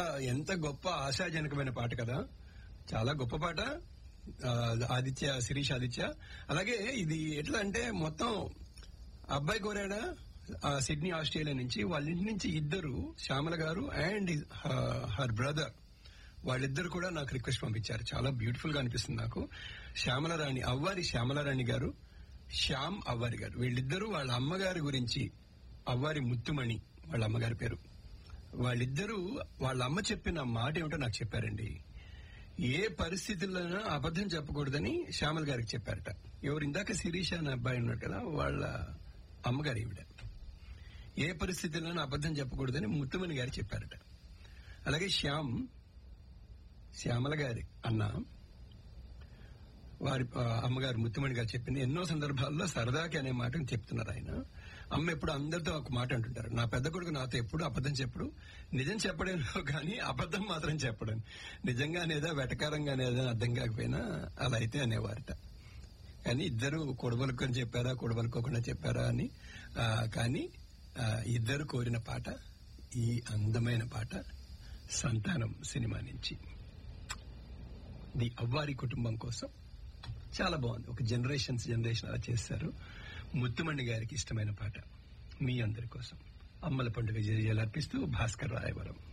ఎంత గొప్ప ఆశాజనకమైన పాట కదా చాలా గొప్ప పాట ఆ, ఆదిత్య శిరీష్ ఆదిత్య అలాగే ఇది ఎట్లా అంటే మొత్తం అబ్బాయి కోరాడా ఆ, సిడ్నీ ఆస్ట్రేలియా నుంచి వాళ్ళ ఇంటి నుంచి ఇద్దరు శ్యామల గారు అండ్ హర్ బ్రదర్ వాళ్ళిద్దరు కూడా నాకు రిక్వెస్ట్ పంపించారు చాలా బ్యూటిఫుల్ గా అనిపిస్తుంది నాకు శ్యామలరాణి అవ్వారి శ్యామలరాణి గారు శ్యామ్ అవ్వారి గారు వీళ్ళిద్దరూ వాళ్ళ అమ్మగారి గురించి అవ్వారి ముత్తుమణి వాళ్ళ అమ్మగారి పేరు వాళ్ళిద్దరూ వాళ్ళ అమ్మ చెప్పిన మాట ఏమిటో నాకు చెప్పారండి ఏ పరిస్థితుల్లోనూ అబద్ధం చెప్పకూడదని శ్యామల్ గారికి చెప్పారట ఎవరు ఇందాక శిరీష అనే అబ్బాయి ఉన్నాడు కదా వాళ్ళ అమ్మగారు ఈవిడ ఏ పరిస్థితుల్లోనూ అబద్ధం చెప్పకూడదని ముత్తుమణి గారు చెప్పారట అలాగే శ్యామ్ శ్యామల గారి అన్న వారి ఆ, అమ్మగారు ముత్తుమణి గారు చెప్పింది ఎన్నో సందర్భాల్లో సరదాకి అనే మాటను చెప్తున్నారు ఆయన అమ్మ ఎప్పుడు అందరితో ఒక మాట అంటుంటారు నా పెద్ద కొడుకు నాతో ఎప్పుడు అబద్ధం చెప్పడు నిజం చెప్పడేమో కానీ అబద్ధం మాత్రం చెప్పడం నిజంగా అనేదా వెటకారంగా అనేదా అర్థం కాకపోయినా అలా అయితే అనేవారట కానీ ఇద్దరు కొడవలుకొని చెప్పారా కొడవలుకోకుండా చెప్పారా అని ఆ, కానీ ఆ, ఇద్దరు కోరిన పాట ఈ అందమైన పాట సంతానం సినిమా నుంచి ది అవ్వారి కుటుంబం కోసం చాలా బాగుంది ఒక జనరేషన్స్ జనరేషన్ అలా చేస్తారు ముత్తుమణి గారికి ఇష్టమైన పాట మీ అందరి కోసం అమ్మల పండుగ జయాలు అర్పిస్తూ భాస్కర్ రాయవరం